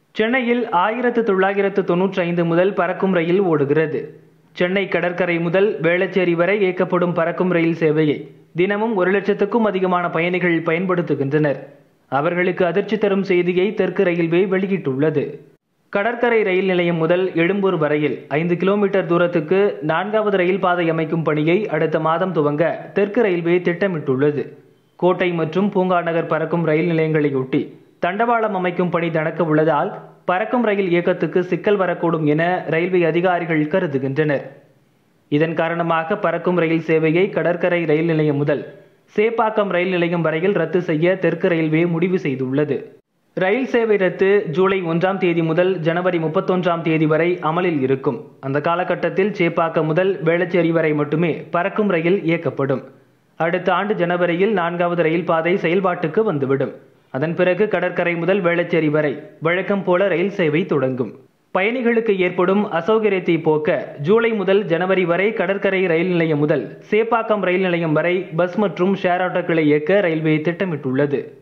சென்னையில் ஆயிரத்து தொள்ளாயிரத்து தொன்னூற்றி ஐந்து முதல் பறக்கும் ரயில் ஓடுகிறது சென்னை கடற்கரை முதல் வேளச்சேரி வரை இயக்கப்படும் பறக்கும் ரயில் சேவையை தினமும் ஒரு லட்சத்துக்கும் அதிகமான பயணிகள் பயன்படுத்துகின்றனர் அவர்களுக்கு அதிர்ச்சி தரும் செய்தியை தெற்கு ரயில்வே வெளியிட்டுள்ளது கடற்கரை ரயில் நிலையம் முதல் எழும்பூர் வரையில் ஐந்து கிலோமீட்டர் தூரத்துக்கு நான்காவது ரயில் பாதை அமைக்கும் பணியை அடுத்த மாதம் துவங்க தெற்கு ரயில்வே திட்டமிட்டுள்ளது கோட்டை மற்றும் பூங்கா நகர் பறக்கும் ரயில் நிலையங்களையொட்டி தண்டவாளம் அமைக்கும் பணி நடக்க உள்ளதால் பறக்கும் ரயில் இயக்கத்துக்கு சிக்கல் வரக்கூடும் என ரயில்வே அதிகாரிகள் கருதுகின்றனர் இதன் காரணமாக பறக்கும் ரயில் சேவையை கடற்கரை ரயில் நிலையம் முதல் சேப்பாக்கம் ரயில் நிலையம் வரையில் ரத்து செய்ய தெற்கு ரயில்வே முடிவு செய்துள்ளது ரயில் சேவை ரத்து ஜூலை ஒன்றாம் தேதி முதல் ஜனவரி முப்பத்தொன்றாம் தேதி வரை அமலில் இருக்கும் அந்த காலகட்டத்தில் சேப்பாக்கம் முதல் வேளச்சேரி வரை மட்டுமே பறக்கும் ரயில் இயக்கப்படும் அடுத்த ஆண்டு ஜனவரியில் நான்காவது ரயில் பாதை செயல்பாட்டுக்கு வந்துவிடும் அதன் பிறகு கடற்கரை முதல் வேளச்சேரி வரை வழக்கம் போல ரயில் சேவை தொடங்கும் பயணிகளுக்கு ஏற்படும் அசௌகரியத்தை போக்க ஜூலை முதல் ஜனவரி வரை கடற்கரை ரயில் நிலையம் முதல் சேப்பாக்கம் ரயில் நிலையம் வரை பஸ் மற்றும் ஷேர் ஆட்டோக்களை இயக்க ரயில்வே திட்டமிட்டுள்ளது